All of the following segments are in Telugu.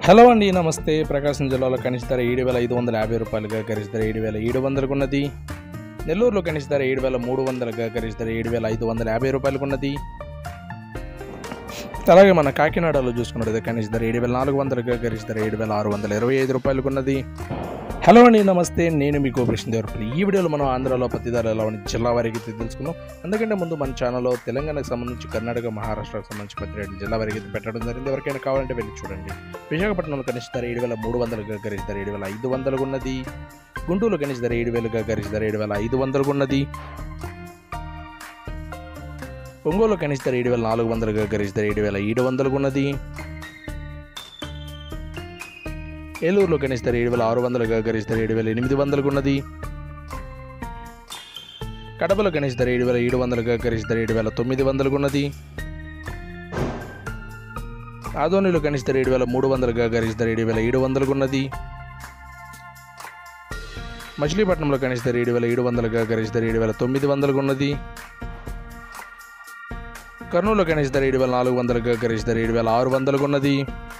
హలో అండి నమస్తే ప్రకాశం జిల్లాలో కనిష్ట ధర ఏడు వేల ఐదు వందల యాభై రూపాయలుగా గరిష్ట ధర ఏడు వేల ఏడు వందలకు ఉన్నది నెల్లూరులో కనిష్ట ధర ఏడు వేల మూడు వందలుగా గరిష్ట ధర ఏడు వేల ఐదు వందల యాభై రూపాయలకు ఉన్నది అలాగే మన కాకినాడలో చూసుకున్నట్టు కనిష్ట ధర ఏడు వేల నాలుగు వందలుగా గరిష్ట ధర ఏడు వేల ఆరు వందల ఇరవై ఐదు రూపాయలకు ఉన్నది హలో అండి నమస్తే నేను మీ గోపకృష్ణ దేవరపల్లి ఈ వీడియోలో మనం ఆంధ్రాలో పత్తి ధర ఎలా ఉంది జిల్లా వారికి తెలుసుకున్నాం అందుకంటే ముందు మన ఛానల్లో తెలంగాణకు సంబంధించి కర్ణాటక మహారాష్ట్రకు సంబంధించి పత్తి రేట్లు జిల్లా వారికి పెట్టడం జరిగింది ఎవరికైనా కావాలంటే వెళ్ళి చూడండి విశాఖపట్నంలో కనిష్ట ధర ఏడు వేల మూడు వందలుగా గరిష్ట ధర ఏడు వేల ఐదు వందలుగా ఉన్నది గుంటూరులో కనిష్ట ధర ఏడు వేలుగా గరిష్ట ధర ఏడు వేల ఐదు వందలుగా ఉన్నది ఒంగోలు కనిష్ట ధర ఏడు వేల నాలుగు వందలుగా గరిష్ట ధర ఏడు వేల ఏడు వందలుగా ఉన్నది ఏలూరులో కనిష్ట ధర ఏడు వేల ఆరు వందలుగా గరిష్ట ధర ఏడు వేల ఎనిమిది వందలుగా ఉన్నది కడపలో కనిష్ట ధర ఏడు వేల ఏడు వందలుగా గరిష్ట ధర ఏడు వేల తొమ్మిది వందలుగా ఉన్నది ఆదోనిలో కనిష్ట ధర ఏడు వేల మూడు వందలుగా గరిష్ట ధర ఏడు వేల ఏడు వందలుగా ఉన్నది మచిలీపట్నంలో కనిష్ట ధర ఏడు వేల ఏడు వందలుగా గరిష్ట ధర ఏడు వేల తొమ్మిది వందలుగా ఉన్నది కర్నూలులో కనిష్ట ధర ఏడు వేల నాలుగు వందలుగా గరిష్ట ధర ఏడు వేల ఆరు వందలుగా ఉన్నది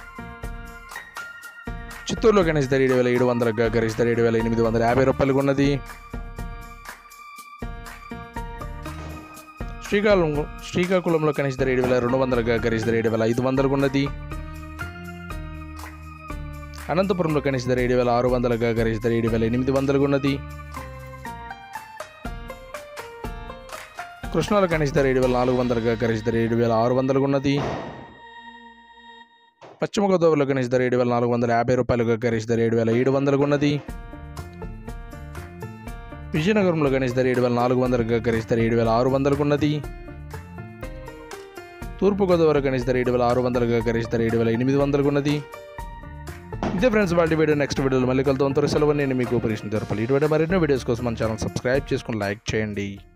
చిత్తూరులో కనిష్ట ధర ఏడు వేల ఏడు వందలుగా గరిష్ట ధర ఏడు వేల ఎనిమిది వందల యాభై రూపాయలుగా ఉన్నది శ్రీకాకుళం శ్రీకాకుళంలో కనిష్ట ధర ఏడు వేల రెండు వందలుగా గరిష్ట ధర ఏడు వేల ఐదు వందలుగా ఉన్నది అనంతపురంలో కనిష్ట ధర ఏడు వేల ఆరు వందలుగా గరిష్ట ధర ఏడు వేల ఎనిమిది వందలుగా ఉన్నది కృష్ణాలో కనిష్ట ధర ఏడు వేల నాలుగు వందలుగా గరిష్ట ధర ఏడు వేల ఆరు వందలుగా ఉన్నది పశ్చిమ గోదావరిలో కనిష్ట ధర ఏడు వేల నాలుగు వందల యాభై రూపాయలుగా గరిష్ట ధర ఏడు వేల ఏడు వందలుగా ఉన్నది విజయనగరంలో గణేష్ ధర ఏడు వేల నాలుగు వందలుగా గరిష్ట ధర ఏడు వేల ఆరు వందలకు ఉన్నది తూర్పుగోదావరి గణేష్ ధర ఏడు వేల ఆరు వందలుగా గరిష్ట ధర ఏడు వేల ఎనిమిది వందలకు ఉన్నది ఇదే ఫ్రెండ్స్ వాళ్ళ వీడియో నెక్స్ట్ వీడియోలో మళ్ళీ కలుద్దాం అంతవరకు సెలవు నేను మీకు ఉపరేషన్ జరపాలి ఇటువంటి మరెన్నో వీడియోస్ కోసం మన ఛానల్ సబ్స్క్రైబ్ చేసుకుని లైక్ చేయండి